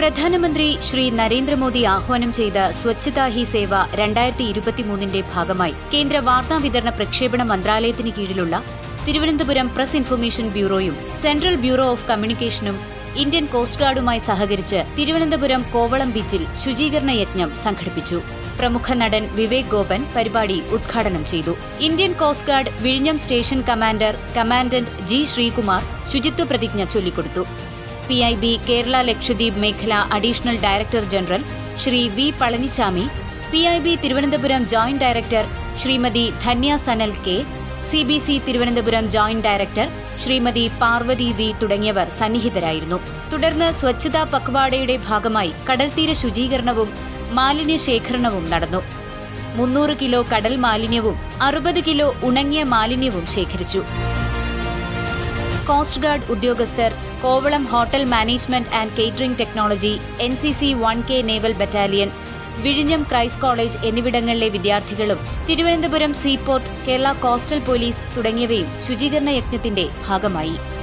പ്രധാനമന്ത്രി ശ്രീ നരേന്ദ്രമോദി ആഹ്വാനം ചെയ്ത സ്വച്ഛതാ ഹി സേവ രണ്ടായിരത്തി ഇരുപത്തിമൂന്നിന്റെ ഭാഗമായി കേന്ദ്ര വാർത്താ വിതരണ പ്രക്ഷേപണ മന്ത്രാലയത്തിന് കീഴിലുള്ള തിരുവനന്തപുരം പ്രസ് ഇൻഫർമേഷൻ ബ്യൂറോയും സെൻട്രൽ ബ്യൂറോ ഓഫ് കമ്മ്യൂണിക്കേഷനും ഇന്ത്യൻ കോസ്റ്റ് ഗാർഡുമായി സഹകരിച്ച് തിരുവനന്തപുരം കോവളം ബീച്ചിൽ ശുചീകരണ യജ്ഞം സംഘടിപ്പിച്ചു പ്രമുഖ നടൻ വിവേക് ഗോപൻ പരിപാടി ഉദ്ഘാടനം ചെയ്തു ഇന്ത്യൻ കോസ്റ്റ് ഗാർഡ് വിഴിഞ്ഞം station commander commandant G Sreekumar ശുചിത്വ പ്രതിജ്ഞ ചൊല്ലിക്കൊടുത്തു P I B Kerala Lakshadweep മേഖല additional director general Shri V Palanichami P I B Thiruvananthapuram joint director Shrimati Dhanya Sanal K C B C Thiruvananthapuram joint director Shrimati Parvathi V തുടങ്ങിയവർ സന്നിഹിതരായിരുന്നു തുടർന്ന് സ്വച്ഛതാ പക്വാഡയുടെ ഭാഗമായി കടൽത്തീര ശുചീകരണവും മാലിന്യ ശേഖരണവും നടന്നു മുന്നൂറ് കിലോ കടൽ മാലിന്യവും അറുപത് കിലോ ഉണങ്ങിയ മാലിന്യവും ശേഖരിച്ചു കോസ്റ്റ് ഗാർഡ് ഉദ്യോഗസ്ഥർ Kovalam hotel management and catering technology N C C one K naval battalion വിഴിഞ്ഞം ക്രൈസ്റ്റ് കോളേജ് എന്നിവിടങ്ങളിലെ വിദ്യാർത്ഥികളും Thiruvananthapuram seaport Kerala coastal police തുടങ്ങിയവയും ശുചീകരണ യജ്ഞത്തിന്റെ ഭാഗമായി